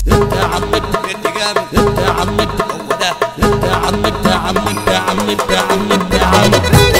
انت يا عم انت جامد انت يا عم انت هو ده انت يا عم انت يا عم انت يا عم انت يا عم انت يا عم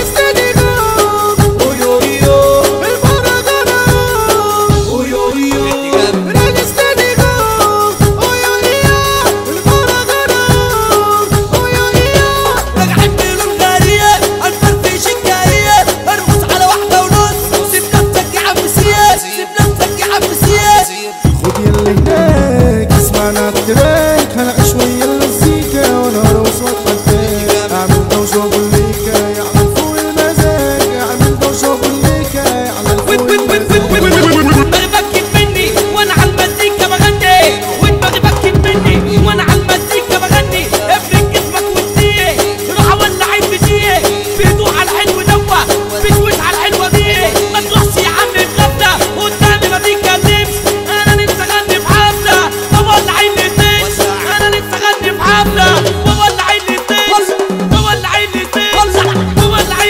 اويو ايو المهرجانات اويو ايو انت جامد راجل استديكو اويو ايو المهرجانات اويو ايو راجعين بيقولوا الغالية هنفرفش الجاية ارقص على واحدة ونص سيب نفسك يا عم سياد سيب نفسك يا عم سياد خد يلي هناك اسمعنا التراك هلقى شوية المزيكا وانا ارقص واتحداك اعمل دوشة وبوليكا يعمل فوق المزاج اعمل دوشة وبوليكا يعمل فوق المزاج دماغي بكت مني وانا على المزيكا بغني ودماغي بكت مني وانا على المزيكا بغني افرد جسمك واديه روح اولع عين بديه بيدوح على الحلو دوا بتوش على الحلوه دي ما تروحش يا عم بغفله قدامي ما تتكلمش انا نفسي اغني في حفله بولع عين الاتنين انا نفسي اغني في حفله بولع عين الاتنين بولع عين الاتنين بولع عين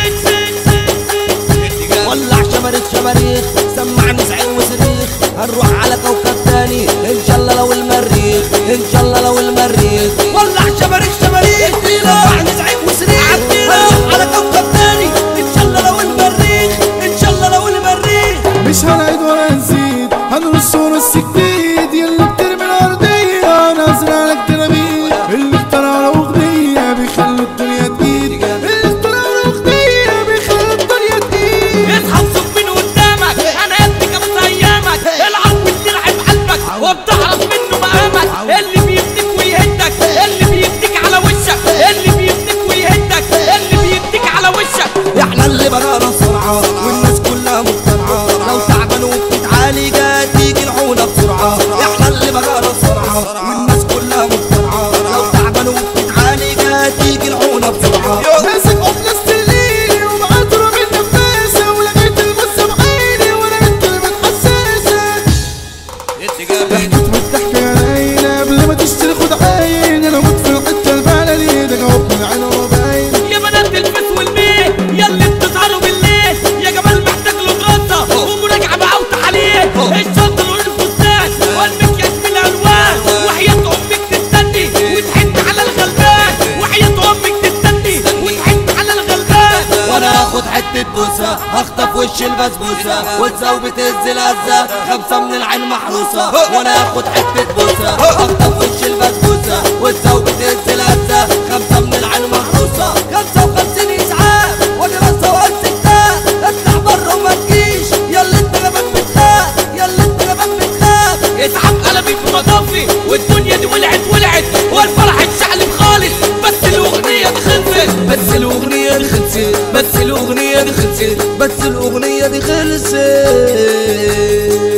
الاتنين ولع شماريخ شماريخ سمعني زعيم وصريخ هنروح على كوكب تاني ان شاء الله لو المريخ ان شاء الله لو المريخ ولع شماريخ شماريخ سمعني زعيم وصريخ هنروح على كوكب تاني ان شاء الله لو المريخ ان شاء الله لو المريخ مش هنعيد ولا نزيد هنرص ونص جديد يلي بترمي الأرضية نازل لك ديناميت اللي اخترع له أغنية بيخلي الدنيا تقيل اللي اخترع له أغنية بيخلي الدنيا تقيل اصحى وشوف مين قدامك انا قد كابوس ايامك العب بتلعب قلبك وبتعرف منه مقامك اللي بيبدك ويهدك اللي بيبدك على وشك اللي بيبدك ويهدك اللي بيبدك على وشك احنا اللي بدأنا الصنعة والناس كلها مقتنعة لو تعبان وبتتعالج تيجي العونة بسرعة احنا اللي بدأنا الصنعة والناس كلها مقتنعة لو تعبان وبتتعالج تيجي العونة بسرعة ماسك قفل السليل ومعاه تراب النفاسة ولقيت المسة بعيني ولقيت كلمة حساسة ضحكت والضحكة يا عين قبل ما تشتري خد عين انا موت في الحتة البلدي ده جواب من عين وباين يا بنات الفس والميه ياللي بتسهروا بالليل يا جمال محتاج له دراسه ومراجعه بقى وتحاليل الشنطه لون الفستان والمكياج بالالوان وحياه امك تستني وتحن على الغلبان وحياه امك تستني وتحن على الغلبان وانا هاخد حتة بوسة هخطف وش البسبوسة والزو بتهز الهزة خمسة من العين محروسة وانا هاخد حتة بوسة هخطف وش البسبوسة والزو بتهز الهزة خمسة من العين محروسة خمسة وخمسين اسعاف وانا راسة وامسك ده اطلع بره وما تجيش يلا انت جبان بتخاف يلا انت جبان بتخاف اتعب قلبي في مطافي والدنيا دي ولعت ولعت والفرح اتشعلب خالص بس الاغنيه دي خلصت بس الاغنية دي خلصت بس الاغنية دي خلصت بس الاغنية دي خلصت